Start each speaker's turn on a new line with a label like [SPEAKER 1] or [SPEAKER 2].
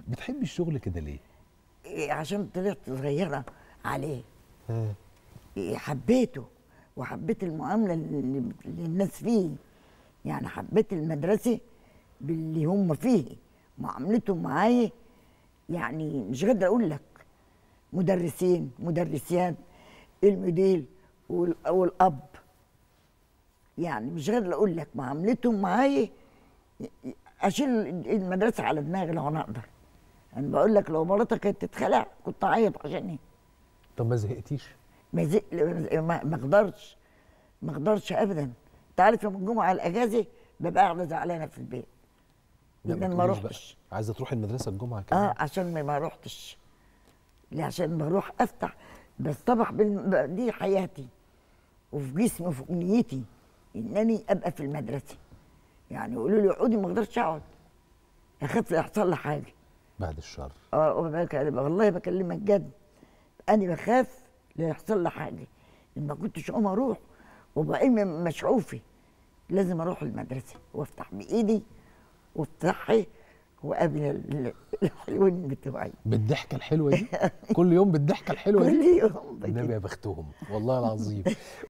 [SPEAKER 1] بتحبي الشغل كده ليه
[SPEAKER 2] إيه، عشان طلعت صغيره عليه
[SPEAKER 1] ها
[SPEAKER 2] إيه، حبيته وحبيت المعامله اللي اللي الناس فيه يعني حبيت المدرسه باللي هم فيه معاملتهم معايا يعني مش قادره اقول لك مدرسين مدرسات المدير وال- والاب يعني مش قادره اقول لك معاملتهم معايا اشيل المدرسه على دماغي لو انا اقدر انا بقول لك لو مراتك كانت تتخلع كنت اعيط عشان
[SPEAKER 1] طب ما زهقتيش
[SPEAKER 2] ما زق ما ما اقدرش ما اقدرش ابدا انت عارف يوم الجمعه الاجازه ببقى قاعده زعلانه في البيت
[SPEAKER 1] لا،
[SPEAKER 2] لان ما
[SPEAKER 1] تقوليش بقى.
[SPEAKER 2] رحتش
[SPEAKER 1] عايزه تروحي المدرسه الجمعه كمان
[SPEAKER 2] اه عشان ما- ما رحتش ليه عشان بروح افتح بس طبعا بال- دي حياتي وفي جسمي وفي امنيتي انني ابقى في المدرسه يعني يقولوا لي اقعدي ما اقدرش اقعد اخاف لا يحصل لي حاجه
[SPEAKER 1] بعد الشر
[SPEAKER 2] اه وبك- والله بكلمك جد انا بخاف لا يحصل لي حاجه إن ما كنتش اقوم اروح وبقى مشعوفي لازم اروح المدرسه وافتح بايدي وافتحها وقابل ال- الحلوين بتوعي
[SPEAKER 1] بالضحكه الحلوه دي كل يوم بالضحكه الحلوه
[SPEAKER 2] كل
[SPEAKER 1] دي
[SPEAKER 2] يوم
[SPEAKER 1] النبي
[SPEAKER 2] بكده.
[SPEAKER 1] يا بختهم والله العظيم